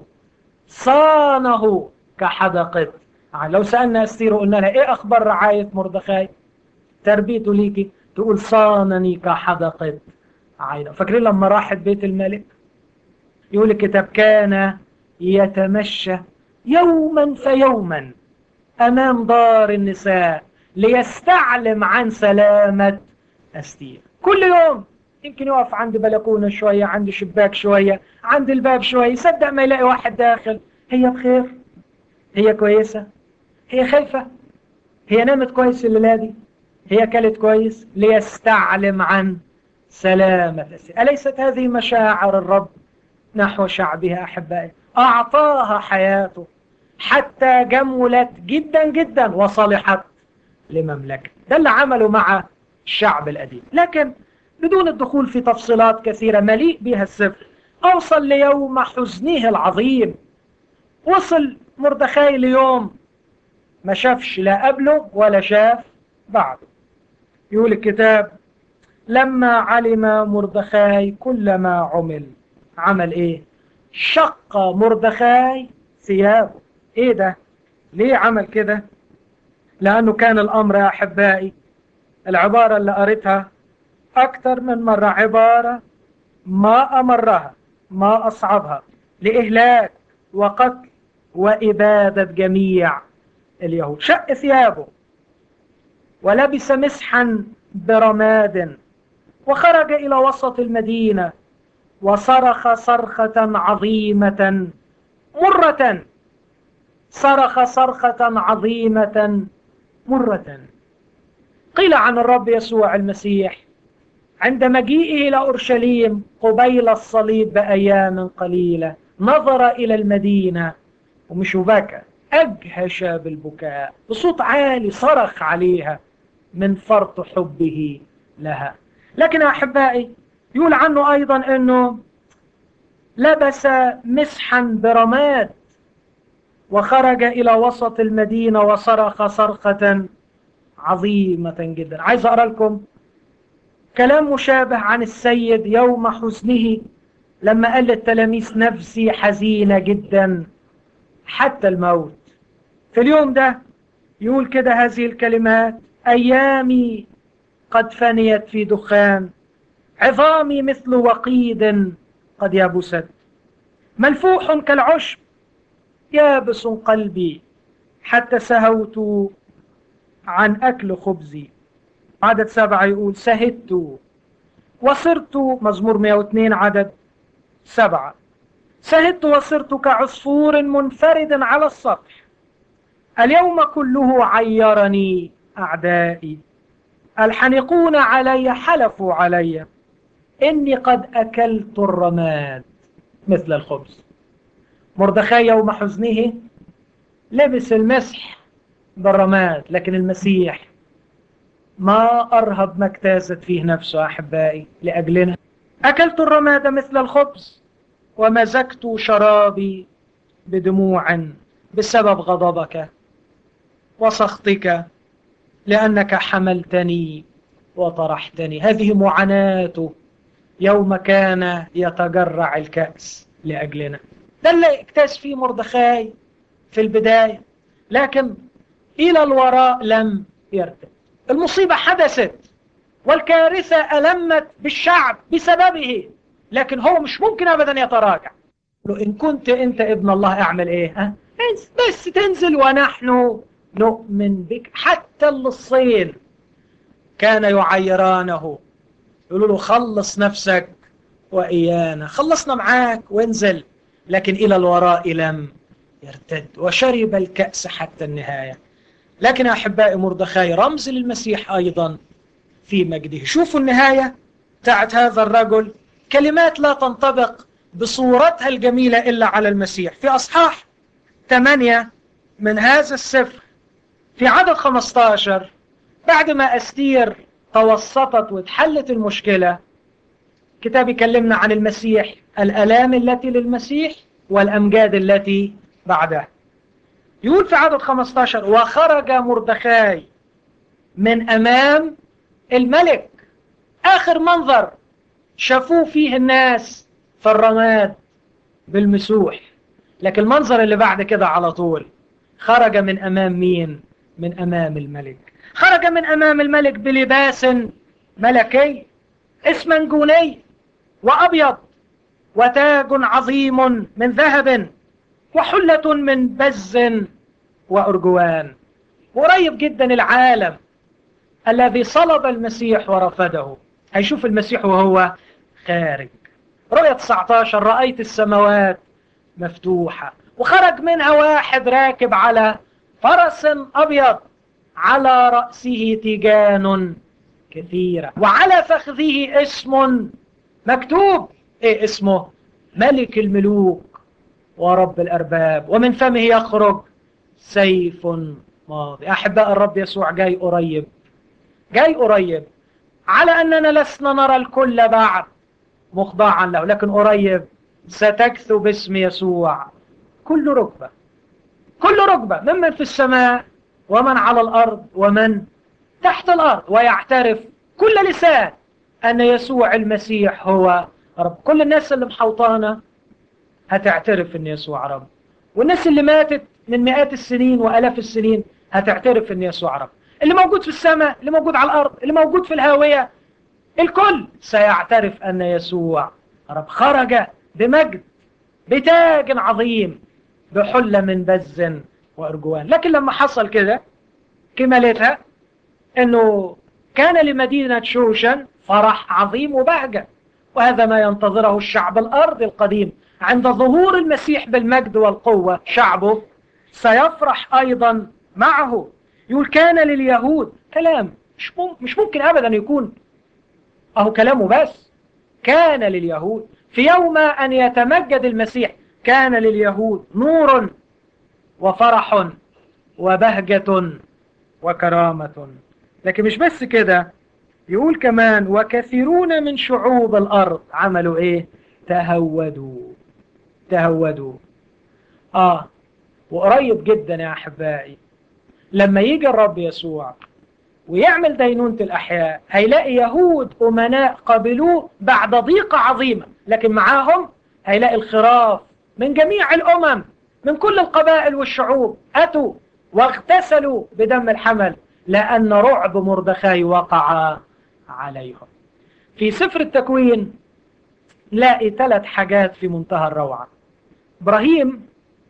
صانه كحدقة لو سألنا أستير وقلنا لها إيه أخبار رعاية مردخاي تربيته ليكي تقول صانني كحدقة عينه فاكرين لما راحت بيت الملك يقول الكتاب كان يتمشى يوما فيوما أمام دار النساء ليستعلم عن سلامة أستير كل يوم يمكن يقف عند بلكونة شوية عند شباك شوية عند الباب شوية يصدق ما يلاقي واحد داخل هي بخير هي كويسة هي خايفة هي نامت كويس الليلة دي هي كلت كويس ليستعلم عن سلامة أليست هذه مشاعر الرب نحو شعبها أحبائي أعطاها حياته حتى جملت جدا جدا وصلحت لمملكة ده اللي عمله مع الشعب القديم لكن بدون الدخول في تفصيلات كثيرة مليء بها السفر أوصل ليوم حزنه العظيم وصل مردخاي ليوم ما شافش لا قبله ولا شاف بعده يقول الكتاب لما علم مردخاي كل ما عمل عمل ايه شق مردخاي ثيابه ايه ده ليه عمل كده لانه كان الامر يا احبائي العبارة اللي قريتها اكتر من مرة عبارة ما امرها ما اصعبها لاهلاك وقتل وابادة جميع اليهود شق ثيابه ولبس مسحا برماد وخرج إلى وسط المدينة وصرخ صرخة عظيمة مرة صرخ صرخة عظيمة مرة قيل عن الرب يسوع المسيح عند مجيئه إلى أورشليم قبيل الصليب بأيام قليلة نظر إلى المدينة ومش بكى أجهش بالبكاء بصوت عالي صرخ عليها من فرط حبه لها لكن أحبائي يقول عنه أيضا أنه لبس مسحا برماد وخرج إلى وسط المدينة وصرخ صرخة عظيمة جدا عايز أقرأ لكم كلام مشابه عن السيد يوم حزنه لما قال للتلاميذ نفسي حزينة جدا حتى الموت في اليوم ده يقول كده هذه الكلمات أيامي قد فنيت في دخان عظامي مثل وقيد قد يبست ملفوح كالعشب يابس قلبي حتى سهوت عن أكل خبزي عدد سبعة يقول سهدت وصرت مزمور 102 عدد سبعة سهدت وصرت كعصفور منفرد على السطح اليوم كله عيرني أعدائي الحنقون علي حلفوا علي إني قد أكلت الرماد مثل الخبز مردخاي يوم حزنه لبس المسح بالرماد لكن المسيح ما أرهب ما اجتازت فيه نفسه أحبائي لأجلنا أكلت الرماد مثل الخبز ومزجت شرابي بدموع بسبب غضبك وسخطك لأنك حملتني وطرحتني هذه معاناته يوم كان يتجرع الكأس لأجلنا ده اللي اكتاز فيه مردخاي في البداية لكن إلى الوراء لم يرتد المصيبة حدثت والكارثة ألمت بالشعب بسببه لكن هو مش ممكن أبدا يتراجع له إن كنت أنت ابن الله أعمل إيه ها؟ بس تنزل ونحن نؤمن بك حتى اللصين كان يعيرانه يقولوا له خلص نفسك وإيانا خلصنا معاك وانزل لكن إلى الوراء لم يرتد وشرب الكأس حتى النهاية لكن أحبائي مردخاي رمز للمسيح أيضا في مجده شوفوا النهاية بتاعت هذا الرجل كلمات لا تنطبق بصورتها الجميلة إلا على المسيح في أصحاح 8 من هذا السفر في عدد 15 بعد ما أستير توسطت واتحلت المشكلة كتاب يكلمنا عن المسيح الألام التي للمسيح والأمجاد التي بعدها يقول في عدد 15 وخرج مردخاي من أمام الملك آخر منظر شافوه فيه الناس في الرماد بالمسوح لكن المنظر اللي بعد كده على طول خرج من أمام مين من أمام الملك خرج من أمام الملك بلباس ملكي اسمنجوني وأبيض وتاج عظيم من ذهب وحلة من بز وأرجوان قريب جدا العالم الذي صلب المسيح ورفضه هيشوف المسيح وهو خارج رؤية 19 رأيت السماوات مفتوحة وخرج منها واحد راكب على فرس أبيض على رأسه تيجان كثيرة وعلى فخذه اسم مكتوب ايه اسمه ملك الملوك ورب الأرباب ومن فمه يخرج سيف ماضي أحباء الرب يسوع جاي قريب جاي قريب على أننا لسنا نرى الكل بعد مخضعا له لكن قريب ستكثو باسم يسوع كل ركبة كل ركبة ممن في السماء ومن على الأرض ومن تحت الأرض ويعترف كل لسان أن يسوع المسيح هو رب كل الناس اللي محوطانة هتعترف أن يسوع رب والناس اللي ماتت من مئات السنين وألاف السنين هتعترف أن يسوع رب اللي موجود في السماء اللي موجود على الأرض اللي موجود في الهاوية الكل سيعترف أن يسوع رب خرج بمجد بتاج عظيم بحلة من بز وأرجوان لكن لما حصل كده كمالتها أنه كان لمدينة شوشن فرح عظيم وبهجة وهذا ما ينتظره الشعب الأرض القديم عند ظهور المسيح بالمجد والقوة شعبه سيفرح أيضا معه يقول كان لليهود كلام مش ممكن, مش ممكن أبدا يكون أهو كلامه بس كان لليهود في يوم أن يتمجد المسيح كان لليهود نور وفرح وبهجة وكرامة لكن مش بس كده يقول كمان وكثيرون من شعوب الأرض عملوا إيه تهودوا تهودوا آه وقريب جدا يا أحبائي لما يجي الرب يسوع ويعمل دينونة الأحياء هيلاقي يهود أمناء قبلوه بعد ضيقة عظيمة لكن معاهم هيلاقي الخراف من جميع الأمم من كل القبائل والشعوب أتوا واغتسلوا بدم الحمل لأن رعب مردخاي وقع عليهم في سفر التكوين لاقي ثلاث حاجات في منتهى الروعة إبراهيم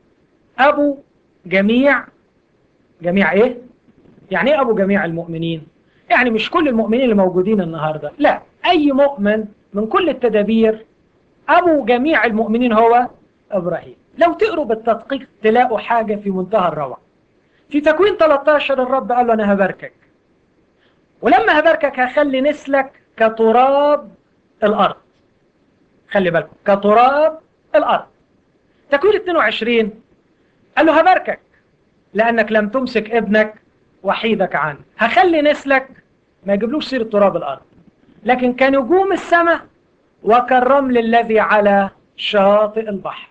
أبو جميع جميع إيه؟ يعني إيه أبو جميع المؤمنين؟ يعني مش كل المؤمنين اللي موجودين النهاردة لا أي مؤمن من كل التدابير أبو جميع المؤمنين هو إبراهيم لو تقروا بالتدقيق تلاقوا حاجة في منتهى الروعة في تكوين 13 الرب قال له أنا هباركك ولما هباركك هخلي نسلك كتراب الأرض خلي بالكم كتراب الأرض تكوين 22 قال له هباركك لأنك لم تمسك ابنك وحيدك عنه هخلي نسلك ما يجيبلوش سيرة تراب الأرض لكن كنجوم السماء وكالرمل الذي على شاطئ البحر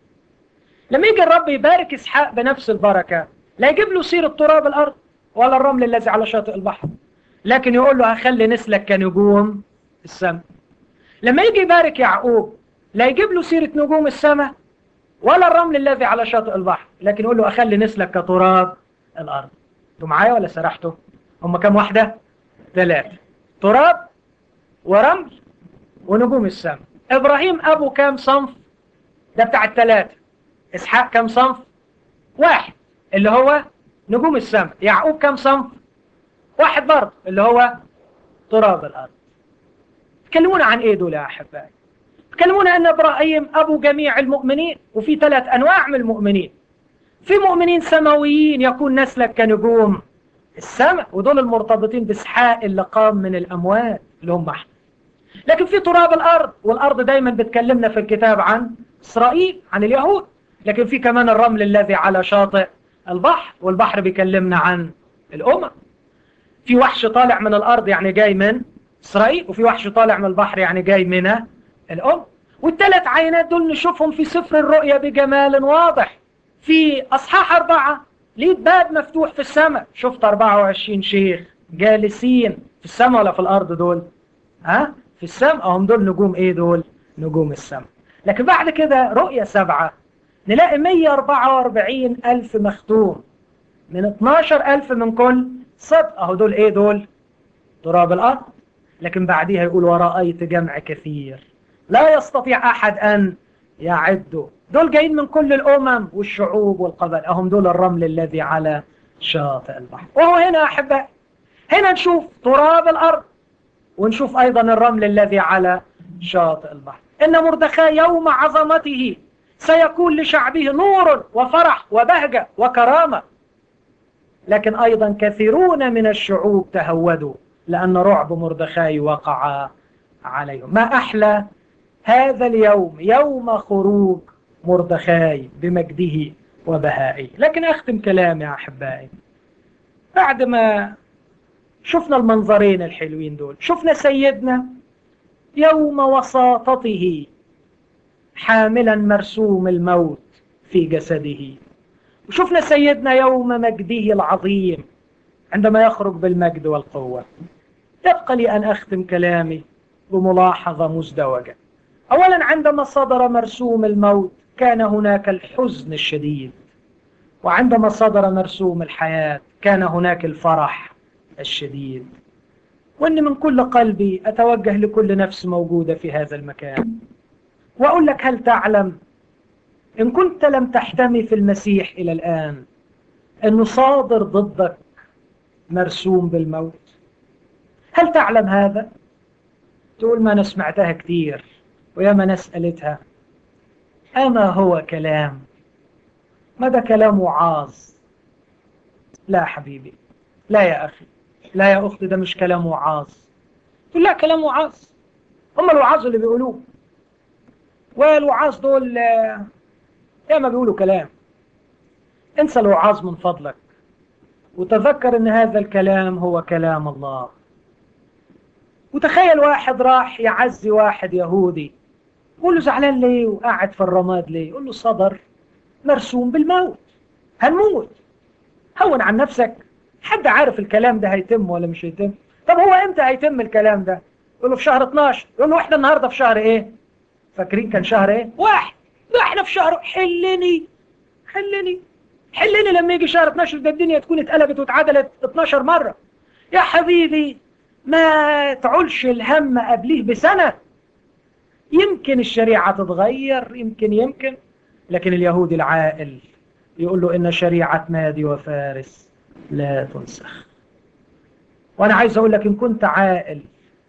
لما يجي الرب يبارك إسحاق بنفس البركة لا يجيب له سيرة تراب الأرض ولا الرمل الذي على شاطئ البحر لكن يقول له هخلي نسلك كنجوم السماء لما يجي يبارك يعقوب لا يجيب له سيرة نجوم السماء ولا الرمل الذي على شاطئ البحر لكن يقول له أخلي نسلك كتراب الأرض انتوا معايا ولا سرحتوا هم كم واحدة ثلاثة تراب ورمل ونجوم السماء إبراهيم أبو كام صنف ده بتاع الثلاثة إسحاق كام صنف واحد اللي هو نجوم السماء يعقوب كام صنف واحد برضه اللي هو تراب الأرض تكلمونا عن ايه دول يا أحبائي تكلمونا أن إبراهيم أبو جميع المؤمنين وفي ثلاث أنواع من المؤمنين في مؤمنين سماويين يكون نسلك كنجوم السماء ودول المرتبطين بإسحاق اللي قام من الأموات اللي هم احنا لكن في تراب الأرض والأرض دايما بتكلمنا في الكتاب عن إسرائيل عن اليهود لكن في كمان الرمل الذي على شاطئ البحر والبحر بيكلمنا عن الأمم في وحش طالع من الأرض يعني جاي من إسرائيل وفي وحش طالع من البحر يعني جاي من الأم والثلاث عينات دول نشوفهم في سفر الرؤيا بجمال واضح في أصحاح أربعة ليه باب مفتوح في السماء شفت 24 شيخ جالسين في السماء ولا في الأرض دول ها في السماء هم دول نجوم ايه دول نجوم السماء لكن بعد كده رؤية سبعة نلاقي 144 ألف مختوم من 12 ألف من كل صدق اهو دول ايه دول تراب الأرض لكن بعديها يقول ورأيت جمع كثير لا يستطيع أحد أن يعده دول جايين من كل الأمم والشعوب والقبائل أهم دول الرمل الذي على شاطئ البحر وهو هنا أحبائي هنا نشوف تراب الأرض ونشوف أيضا الرمل الذي على شاطئ البحر إن مردخاي يوم عظمته سيكون لشعبه نور وفرح وبهجة وكرامة لكن أيضا كثيرون من الشعوب تهودوا لأن رعب مردخاي وقع عليهم ما أحلى هذا اليوم يوم خروج مردخاي بمجده وبهائه لكن أختم كلامي يا أحبائي بعد ما شفنا المنظرين الحلوين دول شفنا سيدنا يوم وساطته حاملا مرسوم الموت في جسده وشفنا سيدنا يوم مجده العظيم عندما يخرج بالمجد والقوة يبقى لي أن أختم كلامي بملاحظة مزدوجة أولا عندما صدر مرسوم الموت كان هناك الحزن الشديد وعندما صدر مرسوم الحياة كان هناك الفرح الشديد وأني من كل قلبي أتوجه لكل نفس موجودة في هذا المكان وأقول لك هل تعلم إن كنت لم تحتمي في المسيح إلى الآن أنه صادر ضدك مرسوم بالموت هل تعلم هذا؟ تقول ما أنا سمعتها كتير وياما ناس قالتها أما هو كلام ما ده كلام وعاظ لا حبيبي لا يا أخي لا يا أختي ده مش كلام وعاظ تقول لا كلام وعاظ هم الوعاظ اللي بيقولوه والوعاظ دول ياما بيقولوا كلام انسى الوعاظ من فضلك وتذكر ان هذا الكلام هو كلام الله وتخيل واحد راح يعزي واحد يهودي يقول له زعلان ليه وقاعد في الرماد ليه يقول له صدر مرسوم بالموت هنموت هون عن نفسك حد عارف الكلام ده هيتم ولا مش هيتم طب هو امتى هيتم الكلام ده يقول له في شهر 12 يقول له احنا النهارده في شهر ايه فاكرين كان شهر ايه واحد احنا في شهر حلني حلني حلني لما يجي شهر 12 ده الدنيا تكون اتقلبت واتعدلت 12 مرة يا حبيبي ما تعولش الهم قبليه بسنة يمكن الشريعة تتغير يمكن يمكن لكن اليهودي العاقل يقول له إن شريعة مادي وفارس لا تنسخ وأنا عايز أقول لك إن كنت عاقل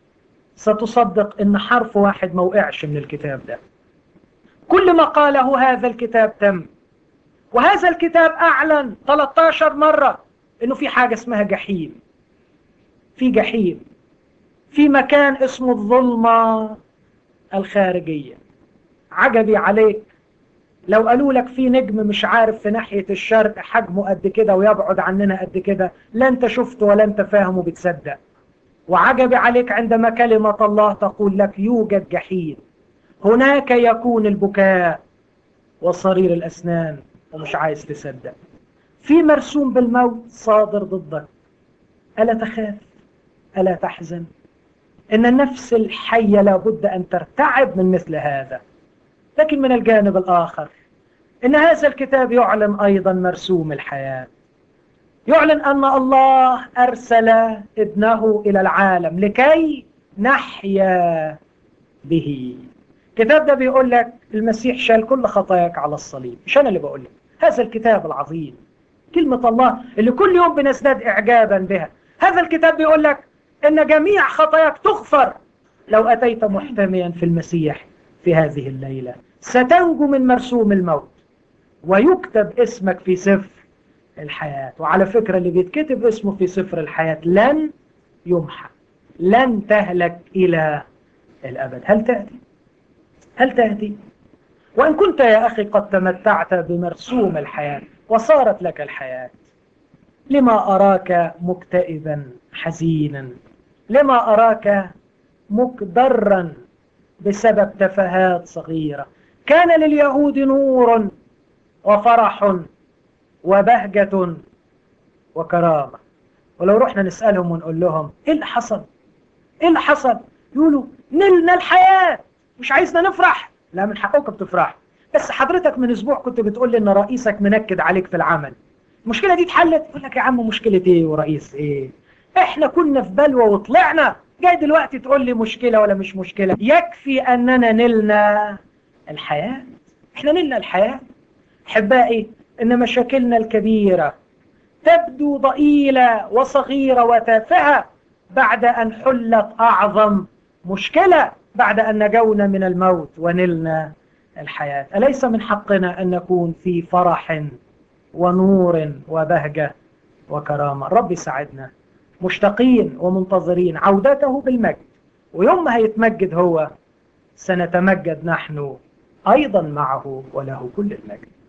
ستصدق إن حرف واحد ما وقعش من الكتاب ده كل ما قاله هذا الكتاب تم وهذا الكتاب أعلن 13 مرة إنه في حاجة اسمها جحيم في جحيم في مكان اسمه الظلمة الخارجية عجبي عليك لو قالوا لك في نجم مش عارف في ناحية الشرق حجمه قد كده ويبعد عننا قد كده لا انت شفته ولا انت فاهم وبتصدق وعجبي عليك عندما كلمة الله تقول لك يوجد جحيم هناك يكون البكاء وصرير الأسنان ومش عايز تصدق في مرسوم بالموت صادر ضدك ألا تخاف ألا تحزن إن النفس الحية لابد أن ترتعب من مثل هذا لكن من الجانب الآخر إن هذا الكتاب يعلن أيضا مرسوم الحياة يعلن أن الله أرسل ابنه إلى العالم لكي نحيا به الكتاب ده بيقول لك المسيح شال كل خطاياك على الصليب مش أنا اللي بقول لك هذا الكتاب العظيم كلمة الله اللي كل يوم بنزداد إعجابا بها هذا الكتاب بيقول لك إن جميع خطاياك تغفر لو أتيت محتميا في المسيح في هذه الليلة ستنجو من مرسوم الموت ويكتب اسمك في سفر الحياة وعلى فكرة اللي بيتكتب اسمه في سفر الحياة لن يمحى لن تهلك إلى الأبد هل تأتي؟ هل تأتي؟ وإن كنت يا أخي قد تمتعت بمرسوم الحياة وصارت لك الحياة لما أراك مكتئبا حزينا لما أراك مكدرا بسبب تفاهات صغيرة كان لليهود نور وفرح وبهجة وكرامة ولو رحنا نسألهم ونقول لهم إيه اللي حصل إيه اللي حصل يقولوا نلنا الحياة مش عايزنا نفرح لا من حقكم تفرح بس حضرتك من اسبوع كنت بتقول لي ان رئيسك منكد عليك في العمل المشكله دي اتحلت يقول لك يا عم مشكله ايه ورئيس ايه احنا كنا في بلوى وطلعنا جاي دلوقتي تقول لي مشكله ولا مش مشكله يكفي اننا نلنا الحياه احنا نلنا الحياه احبائي ان مشاكلنا الكبيره تبدو ضئيله وصغيره وتافهه بعد ان حلت اعظم مشكله بعد ان نجونا من الموت ونلنا الحياة أليس من حقنا أن نكون في فرح ونور وبهجة وكرامة رب يساعدنا مشتاقين ومنتظرين عودته بالمجد ويوم ما هيتمجد هو سنتمجد نحن أيضا معه وله كل المجد